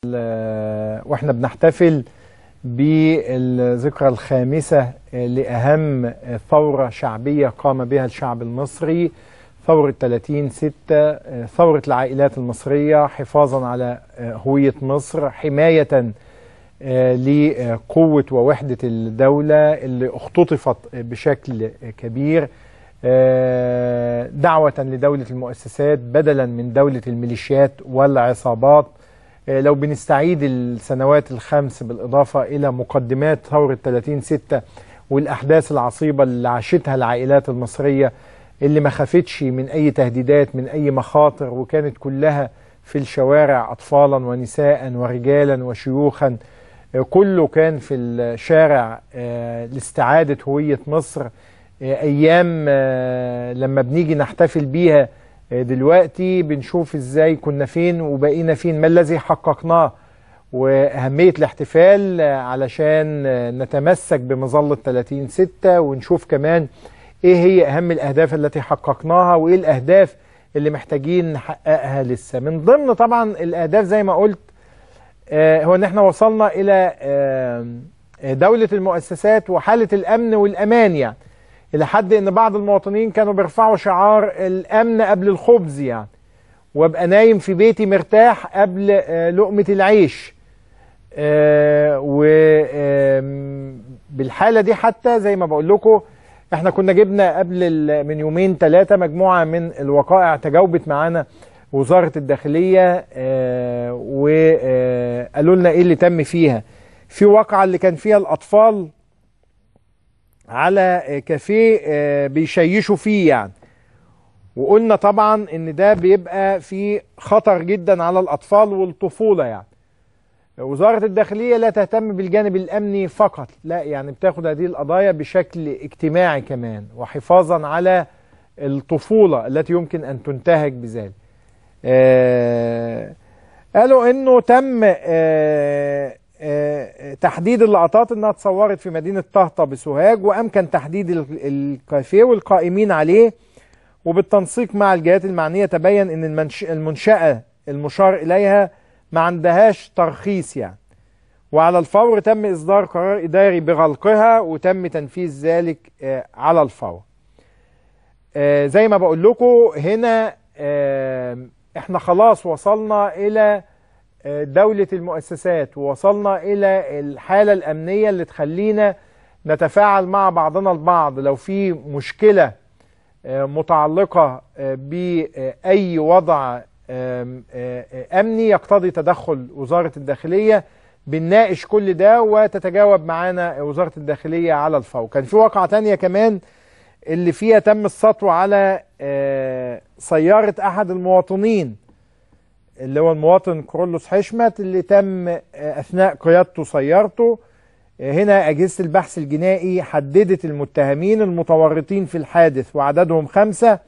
واحنا بنحتفل بالذكرى الخامسة لأهم ثورة شعبية قام بها الشعب المصري ثورة 30 ستة ثورة العائلات المصرية حفاظا على هوية مصر حماية لقوة ووحدة الدولة اللي اختطفت بشكل كبير دعوة لدولة المؤسسات بدلا من دولة الميليشيات والعصابات لو بنستعيد السنوات الخمس بالإضافة إلى مقدمات ثورة 30 ستة والأحداث العصيبة اللي عاشتها العائلات المصرية اللي ما خافتش من أي تهديدات من أي مخاطر وكانت كلها في الشوارع أطفالا ونساء ورجالا وشيوخا كله كان في الشارع لاستعادة هوية مصر أيام لما بنيجي نحتفل بيها دلوقتي بنشوف ازاي كنا فين وبقينا فين ما الذي حققناه وأهمية الاحتفال علشان نتمسك بمظلة 30 ستة ونشوف كمان ايه هي أهم الأهداف التي حققناها وايه الأهداف اللي محتاجين نحققها لسه من ضمن طبعا الأهداف زي ما قلت هو ان احنا وصلنا إلى دولة المؤسسات وحالة الأمن والأمان يعني إلى حد إن بعض المواطنين كانوا بيرفعوا شعار الأمن قبل الخبز يعني وابقى نايم في بيتي مرتاح قبل لقمة العيش وبالحالة دي حتى زي ما بقول لكم احنا كنا جبنا قبل من يومين ثلاثة مجموعة من الوقائع تجاوبت معانا وزارة الداخلية وقالوا لنا ايه اللي تم فيها في واقعة اللي كان فيها الأطفال على كافيه بيشيشوا فيه يعني وقلنا طبعا ان ده بيبقى في خطر جدا على الاطفال والطفوله يعني وزاره الداخليه لا تهتم بالجانب الامني فقط لا يعني بتاخد هذه القضايا بشكل اجتماعي كمان وحفاظا على الطفوله التي يمكن ان تنتهك بذلك آه قالوا انه تم آه تحديد اللقطات انها اتصورت في مدينه طهطا بسوهاج وامكن تحديد الكافيه والقائمين عليه وبالتنسيق مع الجهات المعنيه تبين ان المنشاه المشار اليها ما عندهاش ترخيص يعني وعلى الفور تم اصدار قرار اداري بغلقها وتم تنفيذ ذلك على الفور زي ما بقول لكم هنا احنا خلاص وصلنا الى دولة المؤسسات ووصلنا إلى الحالة الأمنية اللي تخلينا نتفاعل مع بعضنا البعض لو في مشكلة متعلقة بأي وضع أمني يقتضي تدخل وزارة الداخلية بنناقش كل ده وتتجاوب معانا وزارة الداخلية على الفور كان في واقعة تانية كمان اللي فيها تم السطو على سيارة أحد المواطنين اللي هو المواطن كرولوس حشمت اللي تم اثناء قيادته سيارته هنا اجهزه البحث الجنائي حددت المتهمين المتورطين في الحادث وعددهم خمسه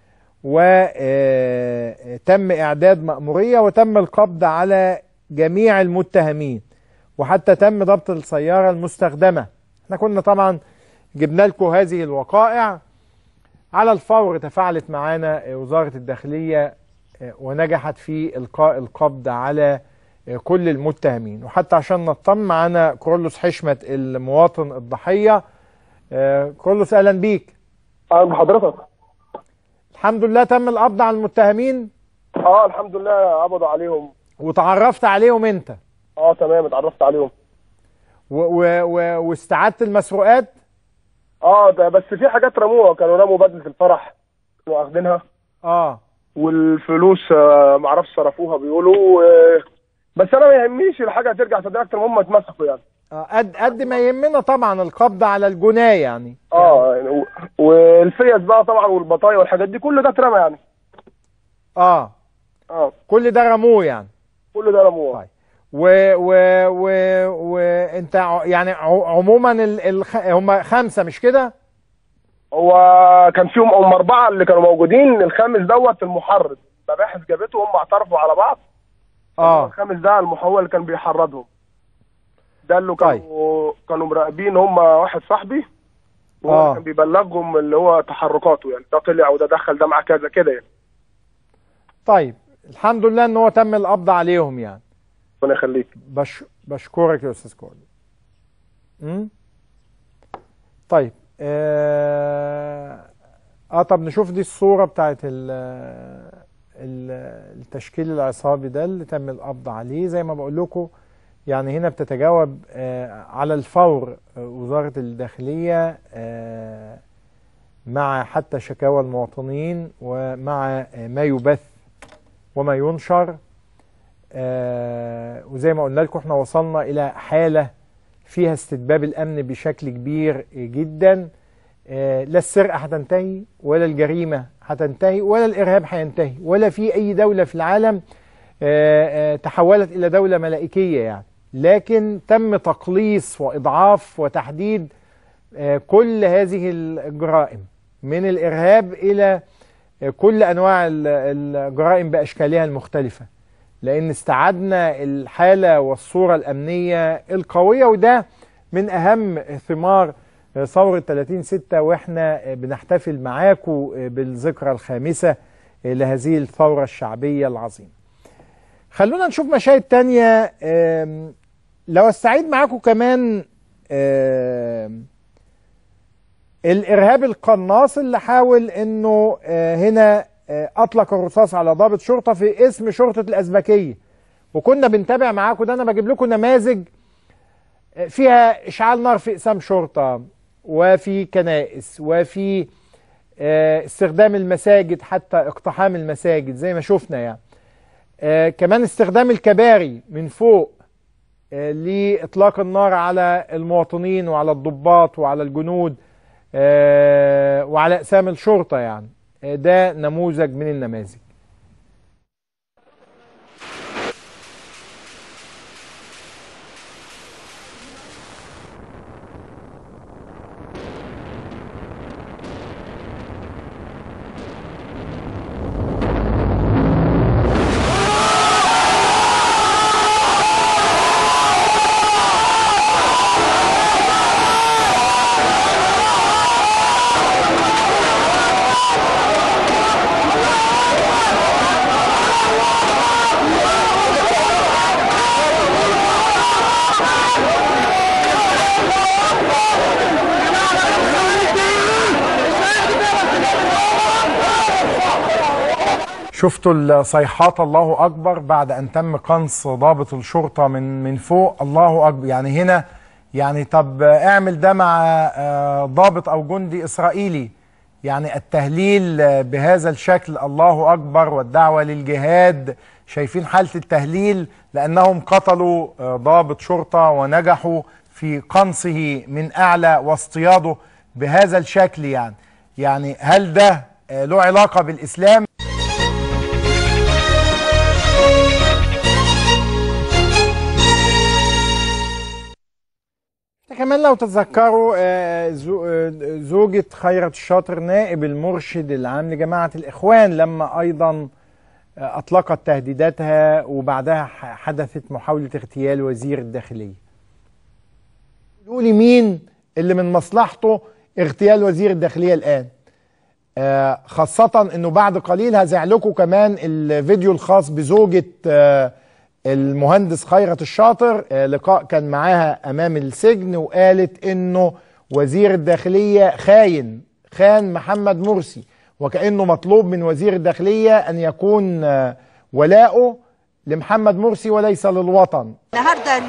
وتم اعداد ماموريه وتم القبض على جميع المتهمين وحتى تم ضبط السياره المستخدمه احنا كنا طبعا جبنا لكم هذه الوقائع على الفور تفاعلت معانا وزاره الداخليه ونجحت في إلقاء القبض على كل المتهمين وحتى عشان نطمن معانا كرولوس حشمت المواطن الضحية كرولوس أهلا بيك أهلا بحضرتك الحمد لله تم القبض على المتهمين اه الحمد لله قبضوا عليهم وتعرفت عليهم انت اه تمام اتعرفت عليهم و و و واستعدت المسروقات اه ده بس في حاجات رموها كانوا رموا بدلة الفرح كانوا واخدينها اه والفلوس معرفش صرفوها بيقولوا بس انا ما يهمنيش الحاجه ترجع صدق اكتر ما هم اتمسكوا يعني قد قد ما يهمنا طبعا القبض على الجناه يعني اه يعني والفيس بقى طبعا والبطايق والحاجات دي كل ده اترمى يعني اه اه كل ده رموه يعني كل ده رموه طيب و و و وانت يعني عموما ال... ال... هم خمسه مش كده؟ هو كان فيهم هم اربعه اللي كانوا موجودين الخامس دوت المحرض المباحث جابته هم اعترفوا على بعض اه الخامس ده المحول اللي كان بيحرضهم ده اللي كانوا طيب. كانوا مراقبين هم واحد صاحبي وهو آه. كان بيبلغهم اللي هو تحركاته يعني ده طلع وده دخل ده مع كذا كده يعني طيب الحمد لله ان هو تم القبض عليهم يعني ربنا يخليك بش... بشكرك يا استاذ كولي امم طيب اه... اه طب نشوف دي الصوره بتاعت ال... ال... التشكيل العصابي ده اللي تم القبض عليه زي ما بقول لكم يعني هنا بتتجاوب آه على الفور آه وزاره الداخليه آه مع حتى شكاوى المواطنين ومع آه ما يبث وما ينشر آه وزي ما قلنا لكم احنا وصلنا الى حاله فيها استتباب الامن بشكل كبير جدا آه لا السرقه هتنتهي ولا الجريمه هتنتهي ولا الارهاب هينتهي ولا في اي دوله في العالم آه تحولت الى دوله ملائكيه يعني لكن تم تقليص واضعاف وتحديد كل هذه الجرائم من الارهاب الى كل انواع الجرائم باشكالها المختلفه لان استعدنا الحاله والصوره الامنيه القويه وده من اهم ثمار ثوره 30 6 واحنا بنحتفل معاكم بالذكرى الخامسه لهذه الثوره الشعبيه العظيمه. خلونا نشوف مشاهد تانية لو استعيد معاكم كمان الارهاب القناص اللي حاول انه هنا اطلق الرصاص على ضابط شرطه في اسم شرطه الازبكيه وكنا بنتابع معاكم ده انا بجيب لكم نماذج فيها اشعال نار في اقسام شرطه وفي كنائس وفي استخدام المساجد حتى اقتحام المساجد زي ما شفنا يعني كمان استخدام الكباري من فوق لاطلاق النار على المواطنين وعلى الضباط وعلى الجنود وعلى اقسام الشرطه يعني ده نموذج من النماذج شفتوا الصيحات الله اكبر بعد ان تم قنص ضابط الشرطه من من فوق الله اكبر يعني هنا يعني طب اعمل ده مع ضابط او جندي اسرائيلي يعني التهليل بهذا الشكل الله اكبر والدعوه للجهاد شايفين حاله التهليل لانهم قتلوا ضابط شرطه ونجحوا في قنصه من اعلى واصطياده بهذا الشكل يعني يعني هل ده له علاقه بالاسلام كمان لو تتذكروا زوجة خيرت الشاطر نائب المرشد العام لجماعة الإخوان لما أيضا أطلقت تهديداتها وبعدها حدثت محاولة اغتيال وزير الداخلية قولوا لي مين اللي من مصلحته اغتيال وزير الداخلية الآن خاصة أنه بعد قليل هزع لكم كمان الفيديو الخاص بزوجة المهندس خيرت الشاطر لقاء كان معاها امام السجن وقالت انه وزير الداخليه خاين خان محمد مرسي وكانه مطلوب من وزير الداخليه ان يكون ولاؤه لمحمد مرسي وليس للوطن النهارده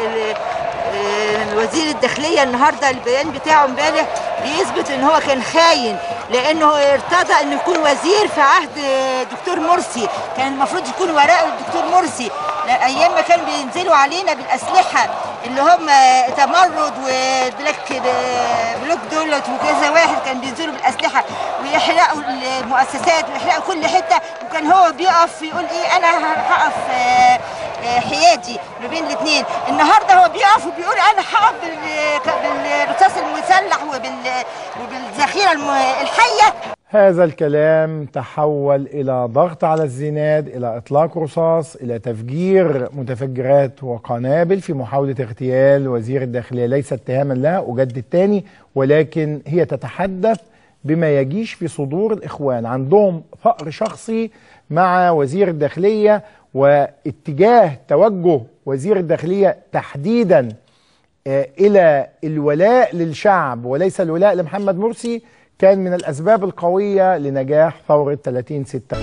وزير الداخليه النهارده البيان بتاعه امبارح بيثبت ان هو كان خاين لانه ارتضى انه يكون وزير في عهد دكتور مرسي كان المفروض يكون وراء الدكتور مرسي ايام ما كانوا بينزلوا علينا بالاسلحه اللي هم تمرد وبلاك بلوك دولت وكذا واحد كان بينزلوا بالاسلحه ويحرقوا المؤسسات ويحرقوا كل حته وكان هو بيقف يقول ايه انا هقف حيادي ما بين الاثنين النهارده هو بيقف وبيقول انا هقف بالرصاص المسلح وبال وبالذخيره الحيه هذا الكلام تحول إلى ضغط على الزناد إلى إطلاق رصاص إلى تفجير متفجرات وقنابل في محاولة اغتيال وزير الداخلية ليس اتهاما لها أجدد تاني ولكن هي تتحدث بما يجيش في صدور الإخوان عندهم فقر شخصي مع وزير الداخلية واتجاه توجه وزير الداخلية تحديدا آه، إلى الولاء للشعب وليس الولاء لمحمد مرسي كان من الأسباب القوية لنجاح ثورة 30 ستة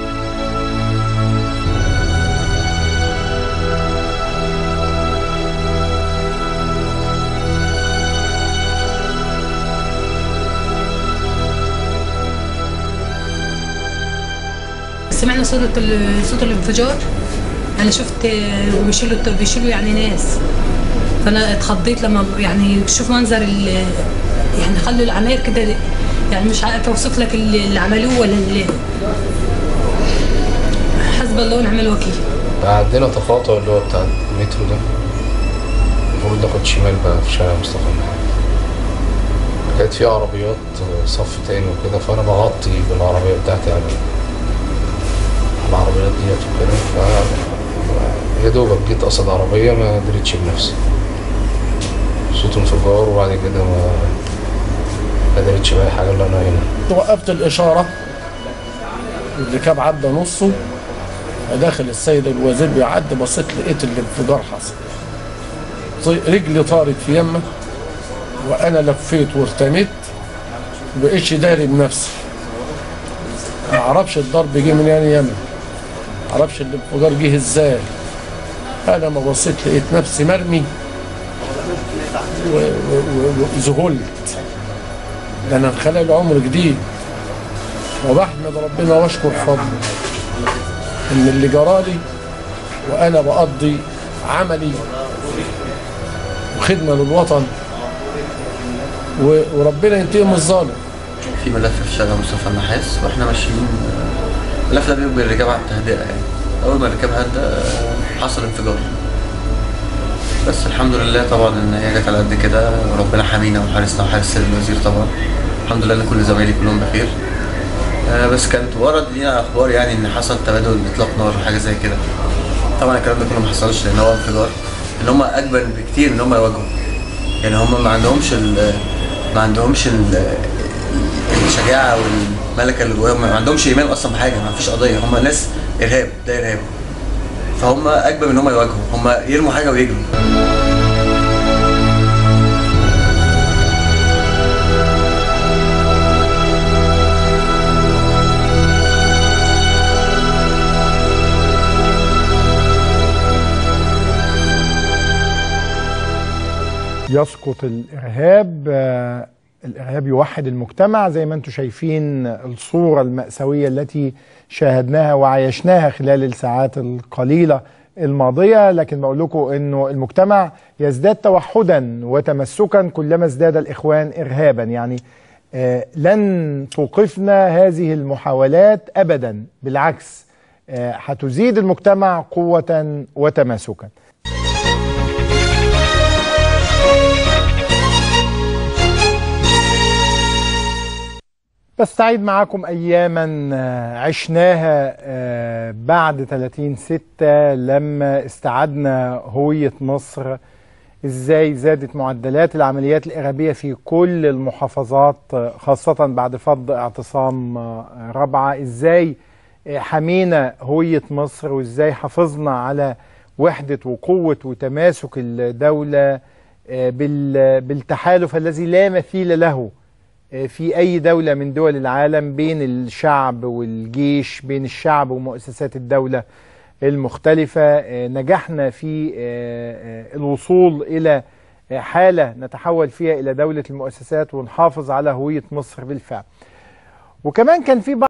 سمعنا صوت ال- صوت الانفجار انا شفت آه، بيشيلوا بيشيلوا يعني ناس فانا اتخضيت لما يعني شوف منظر ال- يعني خلوا العماير كده يعني مش عارفه اوصف لك اللي اللي عملوه ولا اللي حسب الله ونعم الوكيل عندنا تقاطع اللي هو بتاع المترو ده المفروض ناخد شمال بقى في شارع مصطفى محمد كانت في عربيات صف تاني وكده فانا بغطي بالعربية بتاعتي على العربيات ديت وكده ف يا دوبك جيت قصد عربية ما قدرتش بنفسي صوت انفجار وبعد كده ما ما قدرتش بأي حاجة إلا أنا هنا وقفت الإشارة اللي كان عدى نصه داخل السيد الوزير بيعدي بصيت لقيت الانفجار حصل طي- رجلي طارت في يمه وانا لفيت وارتميت مبقتش داري بنفسي ما اعرفش الضرب جه من يعني يمه ما اعرفش الانفجار جه ازاي انا ما بصيت لقيت نفسي مرمي و- و- و- وذهلت ده انا خلق العمر جديد وبحمد ربنا واشكر فضله ان اللي جرالي وانا بقضي عملي وخدمه للوطن و- وربنا ينتقم من الظالم في ملف في شارع مصطفى النحاس واحنا ماشيين الملف ده بيبقى الركاب على التهدئه يعني اول ما الركاب هدى آه، حصل انفجار بس الحمد لله طبعا ان هي جت على قد كده وربنا حامينا وحارسنا وحارس سيد الوزير طبعا الحمد لله ان كل زمايلي كلهم بخير آه، بس كانت ورد لينا اخبار يعني ان حصل تبادل اطلاق نار وحاجه زي كده طبعا الكلام ده كله ما حصلش لان هو انفجار ان هم اجبن بكتير ان هم يواجهوا يعني هم ما عندهمش ال ما عندهمش ال الشجاعه والملكه اللي جواهم ما عندهمش ايمان اصلا بحاجه ما فيش قضيه هم ناس ارهاب ده ارهاب فهم اجبن ان هم يواجهوا هم يرموا حاجه ويجروا يسقط الإرهاب آه، الإرهاب يوحد المجتمع زي ما انتم شايفين الصورة المأساوية التي شاهدناها وعايشناها خلال الساعات القليلة الماضية لكن بقول لكم انه المجتمع يزداد توحدا وتمسكا كلما ازداد الإخوان إرهابا يعني آه، لن توقفنا هذه المحاولات أبدا بالعكس آه، هتزيد المجتمع قوة وتماسكا بستعيد معاكم أياما آه، عشناها آه، بعد 30 ستة لما استعدنا هوية مصر ازاي زادت معدلات العمليات الإرهابية في كل المحافظات آه، خاصة بعد فض اعتصام آه، رابعة ازاي آه، حمينا هوية مصر وازاي حافظنا على وحدة وقوة وتماسك الدولة آه، بال- بالتحالف الذي لا مثيل له في أي دولة من دول العالم بين الشعب والجيش بين الشعب ومؤسسات الدولة المختلفة آه، نجحنا في آه، آه، الوصول إلى آه، حالة نتحول فيها إلى دولة المؤسسات ونحافظ على هوية مصر بالفعل وكمان كان في بعض